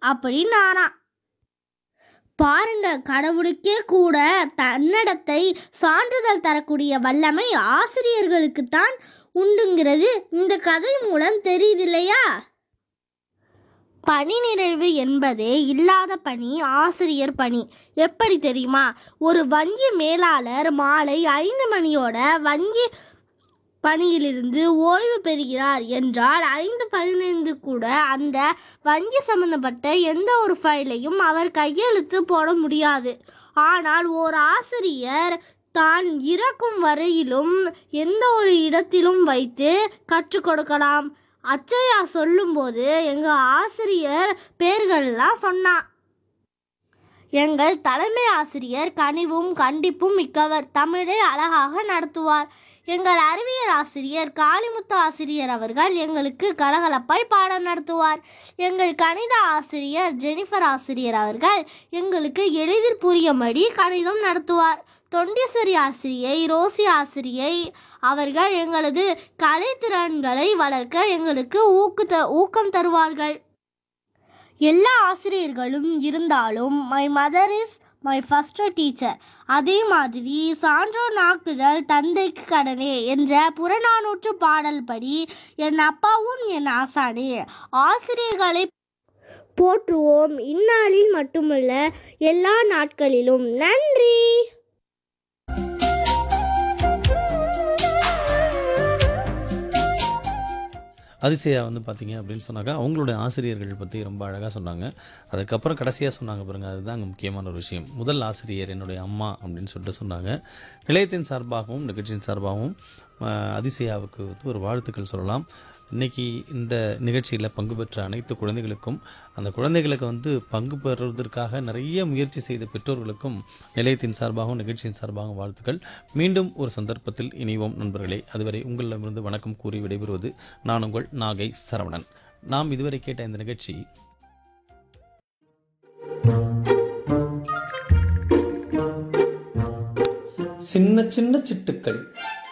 அப்படின்னாராம் பாருங்க கடவுளுக்கே கூட தன்னடத்தை சான்றிதழ் தரக்கூடிய வல்லமை ஆசிரியர்களுக்குத்தான் உண்டுங்கிறது இந்த கதை மூலம் தெரியுது இல்லையா பணி நிறைவு என்பதே இல்லாத பணி ஆசிரியர் பணி எப்படி தெரியுமா ஒரு வங்கி மேலாளர் மாலை ஐந்து மணியோட வங்கி பணியிலிருந்து ஓய்வு பெறுகிறார் என்றால் ஐந்து பதினைந்து கூட அந்த வங்கி சம்பந்தப்பட்ட எந்த ஒரு ஃபைலையும் அவர் கையெழுத்து போட முடியாது ஆனால் ஓர் ஆசிரியர் தான் இறக்கும் வரையிலும் எந்த ஒரு இடத்திலும் வைத்து கற்றுக் கொடுக்கலாம் அச்சையா சொல்லும்போது எங்கள் ஆசிரியர் பேர்கள்லாம் சொன்னான் எங்கள் தலைமை ஆசிரியர் கனிவும் கண்டிப்பும் மிக்கவர் தமிழை அழகாக நடத்துவார் எங்கள் அறிவியல் ஆசிரியர் காளிமுத்து ஆசிரியர் அவர்கள் எங்களுக்கு கலகலப்பாய் பாடம் நடத்துவார் எங்கள் கணித ஆசிரியர் ஜெனிஃபர் ஆசிரியர் அவர்கள் எங்களுக்கு எளிதில் புரியும்படி கணிதம் நடத்துவார் தொண்டீஸ்வரி ஆசிரியை ரோசி ஆசிரியை அவர்கள் எங்களது கலைத்திறன்களை வளர்க்க எங்களுக்கு ஊக்கு ஊக்கம் தருவார்கள் எல்லா ஆசிரியர்களும் இருந்தாலும் my mother is my first teacher அதே மாதிரி சான்றோர் நாக்குதல் தந்தைக்கு கடனே என்ற புறநானூற்று பாடல் படி என் அப்பாவும் என் ஆசானே ஆசிரியர்களை போற்றுவோம் இந்நாளில் மட்டுமல்ல எல்லா நாட்களிலும் நன்றி அதிசயா வந்து பார்த்தீங்க அப்படின்னு சொன்னாக்கா அவங்களுடைய ஆசிரியர்கள் பற்றி ரொம்ப அழகாக சொன்னாங்க அதுக்கப்புறம் கடைசியாக சொன்னாங்க பாருங்க அதுதான் அங்கே முக்கியமான ஒரு விஷயம் முதல் ஆசிரியர் என்னுடைய அம்மா அப்படின்னு சொல்லிட்டு சொன்னாங்க நிலையத்தின் சார்பாகவும் நிகழ்ச்சியின் சார்பாகவும் அஹ், அதிசயாவுக்கு வந்து ஒரு வாழ்த்துக்கள் சொல்லலாம் இன்னைக்கு இந்த நிகழ்ச்சியில் பங்கு பெற்ற அனைத்து குழந்தைகளுக்கும் அந்த குழந்தைகளுக்கு வந்து பங்கு பெறுவதற்காக நிறைய முயற்சி செய்த பெற்றோர்களுக்கும் நிலையத்தின் சார்பாகவும் நிகழ்ச்சியின் சார்பாகவும் வாழ்த்துக்கள் மீண்டும் ஒரு சந்தர்ப்பத்தில் இணைவோம் நண்பர்களே அதுவரை உங்களிடமிருந்து வணக்கம் கூறி விடைபெறுவது நான் உங்கள் நாகை சரவணன் நாம் இதுவரை கேட்ட இந்த நிகழ்ச்சி சின்ன சின்ன சிட்டுக்கள்